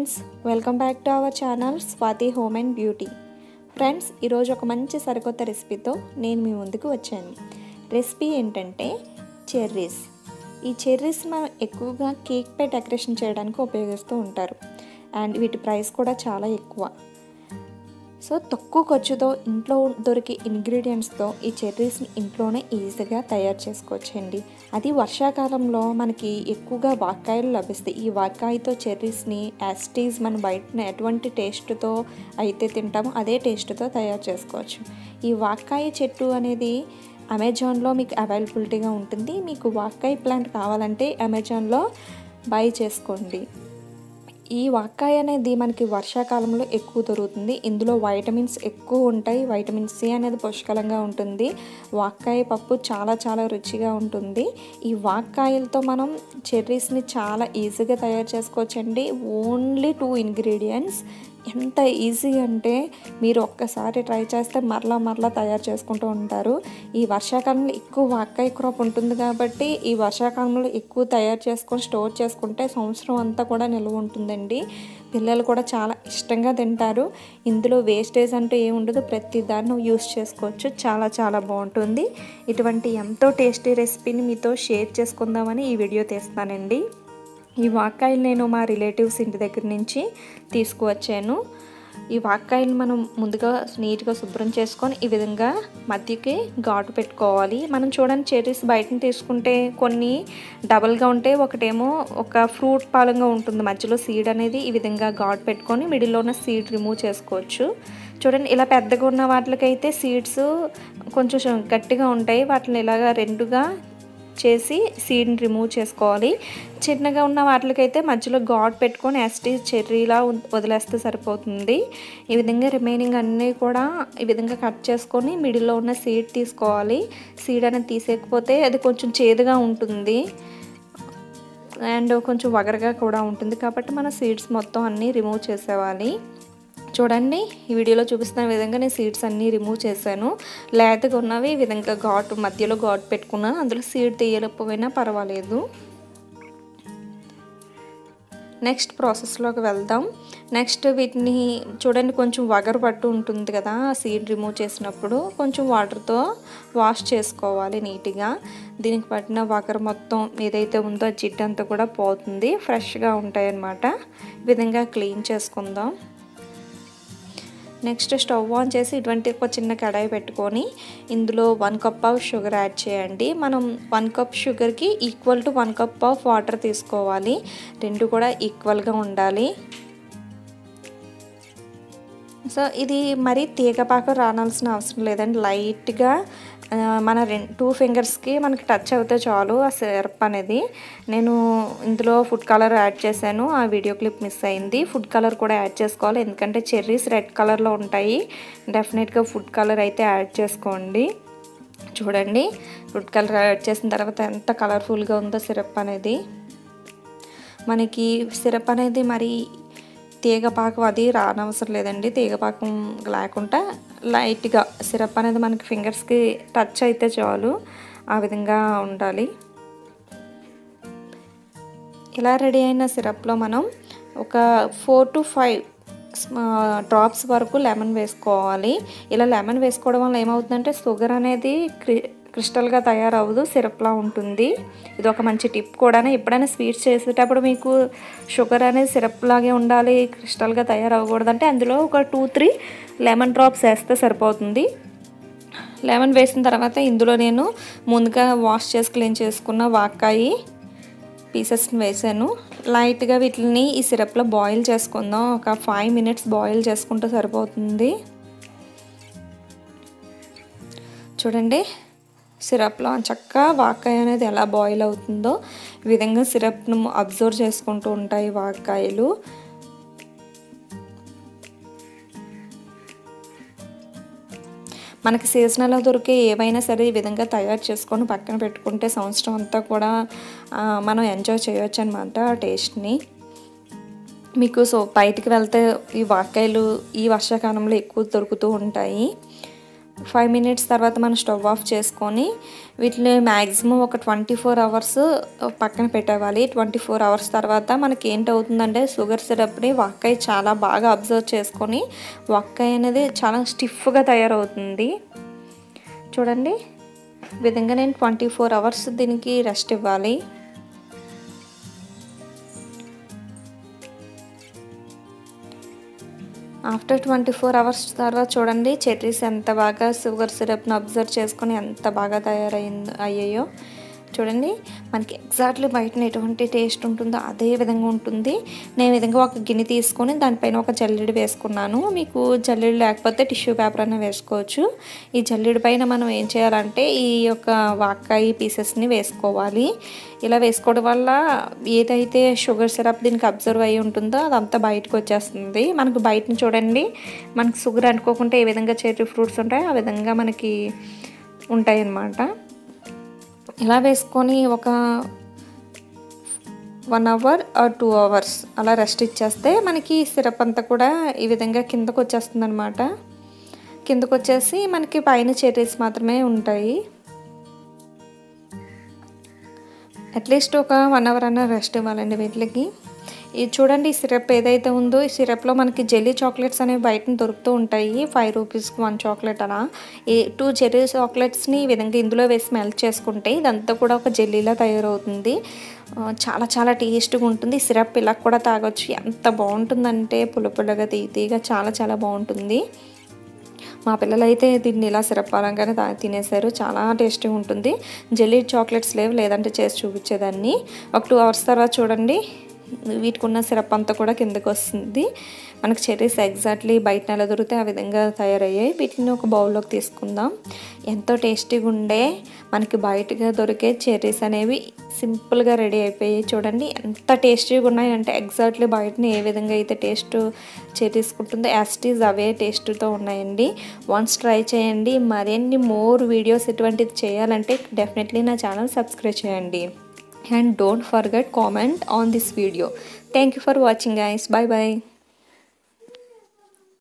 friends welcome back to our channel Swathi home and beauty friends ఈరోజు ఒక మంచి సరికొత్త రెసిపీతో నేను మీ ముందుకు వచ్చాను రెసిపీ ఏంటంటే చెర్రీస్ ఈ చెర్రీస్ మనం ఎక్కువగా కేక్ పై డెకరేషన్ చేయడానికి ఉపయోగిస్తూ ఉంటారు అండ్ వీటి ప్రైస్ కూడా చాలా ఎక్కువ సో తక్కువ ఖర్చుతో ఇంట్లో దొరికే ఇంగ్రీడియంట్స్తో ఈ చెర్రీస్ని ఇంట్లోనే ఈజీగా తయారు చేసుకోవచ్చండి అది వర్షాకాలంలో మనకి ఎక్కువగా వాక్కాయలు లభిస్తాయి ఈ వాక్కాయతో చెర్రీస్ని యాస్టీస్ మన బయట ఎటువంటి టేస్ట్తో అయితే తింటామో అదే టేస్ట్తో తయారు చేసుకోవచ్చు ఈ వాక్కాయ చెట్టు అనేది అమెజాన్లో మీకు అవైలబిలిటీగా ఉంటుంది మీకు వాక్కాయ ప్లాంట్ కావాలంటే అమెజాన్లో బై చేసుకోండి ఈ వాక్కాయ అనేది మనకి వర్షాకాలంలో ఎక్కువ దొరుకుతుంది ఇందులో వైటమిన్స్ ఎక్కువ ఉంటాయి వైటమిన్ సి అనేది పుష్కలంగా ఉంటుంది వాక్కాయ పప్పు చాలా చాలా రుచిగా ఉంటుంది ఈ వాక్కాయలతో మనం చెర్రీస్ని చాలా ఈజీగా తయారు చేసుకోవచ్చండి ఓన్లీ టూ ఇంగ్రీడియంట్స్ ఎంత ఈజీ అంటే మీరు ఒక్కసారి ట్రై చేస్తే మరలా మరలా తయారు చేసుకుంటూ ఉంటారు ఈ వర్షాకాలంలో ఎక్కువ వాక్కాయ క్రాప్ ఉంటుంది కాబట్టి ఈ వర్షాకాలంలో ఎక్కువ తయారు చేసుకొని స్టోర్ చేసుకుంటే సంవత్సరం అంతా కూడా నిల్వ ఉంటుందండి పిల్లలు కూడా చాలా ఇష్టంగా తింటారు ఇందులో వేస్టేజ్ అంటూ ఏముండదు ప్రతి దాన్ని యూస్ చేసుకోవచ్చు చాలా చాలా బాగుంటుంది ఇటువంటి ఎంతో టేస్టీ రెసిపీని మీతో షేర్ చేసుకుందామని ఈ వీడియో తీస్తానండి ఈ వాక్కాయలు నేను మా రిలేటివ్స్ ఇంటి దగ్గర నుంచి తీసుకువచ్చాను ఈ వాక్కాయలు మనం ముందుగా నీట్గా శుభ్రం చేసుకొని ఈ విధంగా మధ్యకి ఘాటు పెట్టుకోవాలి మనం చూడండి చెర్రీస్ బయటని తీసుకుంటే కొన్ని డబల్గా ఉంటే ఒకటేమో ఒక ఫ్రూట్ పాలంగా ఉంటుంది మధ్యలో సీడ్ అనేది ఈ విధంగా ఘాటు పెట్టుకొని మిడిల్లో ఉన్న సీడ్ రిమూవ్ చేసుకోవచ్చు చూడండి ఇలా పెద్దగా ఉన్న వాటికైతే సీడ్స్ కొంచెం గట్టిగా ఉంటాయి వాటిని ఇలాగా రెండుగా చేసి సీడ్ని రిమూవ్ చేసుకోవాలి చిన్నగా ఉన్న వాటికైతే మధ్యలో గాడ్ పెట్టుకొని ఎస్టీ చెర్రీలా వదిలేస్తే సరిపోతుంది ఈ విధంగా రిమైనింగ్ అన్నీ కూడా ఈ విధంగా కట్ చేసుకొని మిడిల్లో ఉన్న సీడ్ తీసుకోవాలి సీడ్ అనేది తీసేయకపోతే అది కొంచెం చేదుగా ఉంటుంది అండ్ కొంచెం వగరగా కూడా ఉంటుంది కాబట్టి మన సీడ్స్ మొత్తం అన్నీ రిమూవ్ చేసేవాలి చూడండి ఈ వీడియోలో చూపిస్తున్న విధంగా నేను సీడ్స్ అన్నీ రిమూవ్ చేశాను లేతగా ఉన్నవి ఈ విధంగా ఘాటు మధ్యలో ఘాటు పెట్టుకున్నాను అందులో సీడ్ తీయకపోయినా పర్వాలేదు నెక్స్ట్ ప్రాసెస్లోకి వెళ్దాం నెక్స్ట్ వీటిని చూడండి కొంచెం వగరు పట్టు ఉంటుంది కదా సీడ్ రిమూవ్ చేసినప్పుడు కొంచెం వాటర్తో వాష్ చేసుకోవాలి నీట్గా దీనికి పట్టిన వగరు మొత్తం ఏదైతే ఉందో ఆ జిడ్డు అంతా కూడా పోతుంది ఫ్రెష్గా ఉంటాయి అన్నమాట ఈ విధంగా క్లీన్ చేసుకుందాం నెక్స్ట్ స్టవ్ ఆన్ చేసి ఇటువంటి ఒక చిన్న కడాయి పెట్టుకొని ఇందులో one cup of sugar add చేయండి మనం వన్ కప్ షుగర్కి equal to one cup of water తీసుకోవాలి రెండు కూడా ఈక్వల్గా ఉండాలి సో ఇది మరీ తీగపాక రానాల్సిన అవసరం లేదండి లైట్గా మన రెండు టూ ఫింగర్స్కి మనకి టచ్ అవుతే చాలు ఆ సిరప్ అనేది నేను ఇందులో ఫుడ్ కలర్ యాడ్ చేశాను ఆ వీడియో క్లిప్ మిస్ అయింది ఫుడ్ కలర్ కూడా యాడ్ చేసుకోవాలి ఎందుకంటే చెర్రీస్ రెడ్ కలర్లో ఉంటాయి డెఫినెట్గా ఫుడ్ కలర్ అయితే యాడ్ చేసుకోండి చూడండి ఫుడ్ కలర్ యాడ్ చేసిన తర్వాత ఎంత కలర్ఫుల్గా ఉందో సిరప్ అనేది మనకి సిరప్ అనేది మరి తీగపాకం అది రానవసరం లేదండి తీగపాకం లేకుండా లైట్గా సిరప్ అనేది మనకి ఫింగర్స్కి టచ్ అయితే చాలు ఆ విధంగా ఉండాలి ఇలా రెడీ అయిన సిరప్లో మనం ఒక ఫోర్ టు ఫైవ్ డ్రాప్స్ వరకు లెమన్ వేసుకోవాలి ఇలా లెమన్ వేసుకోవడం వల్ల ఏమవుతుందంటే షుగర్ అనేది క్రి క్రిస్టల్గా తయారవ్వదు సిరప్లా ఉంటుంది ఇది ఒక మంచి టిప్ కూడా ఎప్పుడైనా స్వీట్స్ చేసేటప్పుడు మీకు షుగర్ అనేది సిరప్ లాగే ఉండాలి క్రిస్టల్గా తయారవ్వకూడదు అంటే అందులో ఒక టూ త్రీ లెమన్ డ్రాప్స్ వేస్తే సరిపోతుంది లెమన్ వేసిన తర్వాత ఇందులో నేను ముందుగా వాష్ చేసి క్లీన్ చేసుకున్న వాక్కాయి పీసెస్ని వేసాను లైట్గా వీటిని ఈ సిరప్లో బాయిల్ చేసుకుందాం ఒక ఫైవ్ మినిట్స్ బాయిల్ చేసుకుంటే సరిపోతుంది చూడండి సిరప్లో చక్కగా వాక్కాయ అనేది ఎలా బాయిల్ అవుతుందో ఈ విధంగా సిరప్ను అబ్జర్వ్ చేసుకుంటూ ఉంటాయి వాక్కాయలు మనకి సీజనల్లో దొరికే ఏవైనా సరే ఈ విధంగా తయారు చేసుకొని పక్కన పెట్టుకుంటే సంవత్సరం అంతా కూడా మనం ఎంజాయ్ చేయొచ్చు అనమాట ఆ టేస్ట్ని మీకు సో బయటికి వెళ్తే ఈ వాక్కాయలు ఈ వర్షాకాలంలో ఎక్కువ దొరుకుతూ ఉంటాయి ఫైవ్ మినిట్స్ తర్వాత మనం స్టవ్ ఆఫ్ చేసుకొని వీటిని మ్యాక్సిమం ఒక ట్వంటీ ఫోర్ అవర్స్ పక్కన పెట్టేవాలి ట్వంటీ ఫోర్ అవర్స్ తర్వాత మనకి ఏంటవుతుందంటే షుగర్ సిరప్ని వక్కాయ చాలా బాగా అబ్జర్వ్ చేసుకొని వక్కాయ అనేది చాలా స్టిఫ్గా తయారవుతుంది చూడండి ఈ విధంగా నేను ట్వంటీ ఫోర్ అవర్స్ దీనికి రెస్ట్ ఇవ్వాలి ఆఫ్టర్ ట్వంటీ ఫోర్ అవర్స్ తర్వాత చూడండి చెర్రీస్ ఎంత బాగా షుగర్ సిరప్ను అబ్జర్వ్ చేసుకొని ఎంత బాగా తయారైంది అయ్యాయో చూడండి మనకి ఎగ్జాక్ట్లీ బయటన ఎటువంటి టేస్ట్ ఉంటుందో అదే విధంగా ఉంటుంది నేను విధంగా ఒక గిన్నె తీసుకొని దానిపైన ఒక జల్లెడ వేసుకున్నాను మీకు జల్లెడ లేకపోతే టిష్యూ పేపర్ అయినా వేసుకోవచ్చు ఈ జల్లెడ పైన మనం ఏం చేయాలంటే ఈ యొక్క వాక్కాయ పీసెస్ని వేసుకోవాలి ఇలా వేసుకోవడం వల్ల ఏదైతే షుగర్ సిరప్ దీనికి అబ్జర్వ్ అయ్యి ఉంటుందో అదంతా బయటకు వచ్చేస్తుంది మనకు బయటని చూడండి మనకి షుగర్ అనుకోకుండా ఏ విధంగా చెర్రీ ఫ్రూట్స్ ఉంటాయో ఆ విధంగా మనకి ఉంటాయి అన్నమాట ఇలా వేసుకొని ఒక one hour or two hours అలా రెస్ట్ ఇచ్చేస్తే మనకి సిరప్ అంతా కూడా ఈ విధంగా కిందకు వచ్చేస్తుంది అనమాట కిందకు వచ్చేసి మనకి పైన చెర్రీస్ మాత్రమే ఉంటాయి అట్లీస్ట్ ఒక వన్ అవర్ అన్న రెస్ట్ ఇవ్వాలండి వీటికి ఇది చూడండి ఈ సిరప్ ఏదైతే ఉందో ఈ సిరప్లో మనకి జెల్లీ చాక్లెట్స్ అనేవి బయట దొరుకుతూ ఉంటాయి ఫైవ్ రూపీస్కి వన్ చాక్లెట్ అలా ఈ టూ జెల్లీ చాక్లెట్స్ని ఈ విధంగా ఇందులో వేసి మెల్ట్ చేసుకుంటే ఇదంతా కూడా ఒక జెల్లీలా తయారవుతుంది చాలా చాలా టేస్ట్గా ఉంటుంది సిరప్ ఇలా కూడా తాగొచ్చు ఎంత బాగుంటుందంటే పుల్ల పుల్లగా తీయగా చాలా చాలా బాగుంటుంది మా పిల్లలు అయితే దీన్ని ఇలా సిరప్ పరంగానే తా తినేశారు చాలా టేస్టీగా ఉంటుంది జెల్లీ చాక్లెట్స్ లేవు లేదంటే చేసి చూపించేదాన్ని ఒక టూ అవర్స్ తర్వాత చూడండి వీటికి ఉన్న సిరప్ అంతా కూడా కిందకు వస్తుంది మనకు చెర్రీస్ ఎగ్జాక్ట్లీ బయట నెల దొరికితే ఆ విధంగా తయారయ్యాయి వీటిని ఒక బౌల్లోకి తీసుకుందాం ఎంతో టేస్టీగా ఉండే మనకి బయటగా దొరికే చెర్రీస్ అనేవి సింపుల్గా రెడీ అయిపోయాయి చూడండి ఎంత టేస్టీగా ఉన్నాయంటే ఎగ్జాక్ట్లీ బయటని ఏ విధంగా అయితే టేస్ట్ చేసేసుకుంటుందో యాస్టీస్ అవే టేస్ట్తో ఉన్నాయండి వన్స్ ట్రై చేయండి మరిన్ని మోర్ వీడియోస్ ఇటువంటిది చేయాలంటే డెఫినెట్లీ నా ఛానల్ సబ్స్క్రైబ్ చేయండి and don't forget comment on this video thank you for watching guys bye bye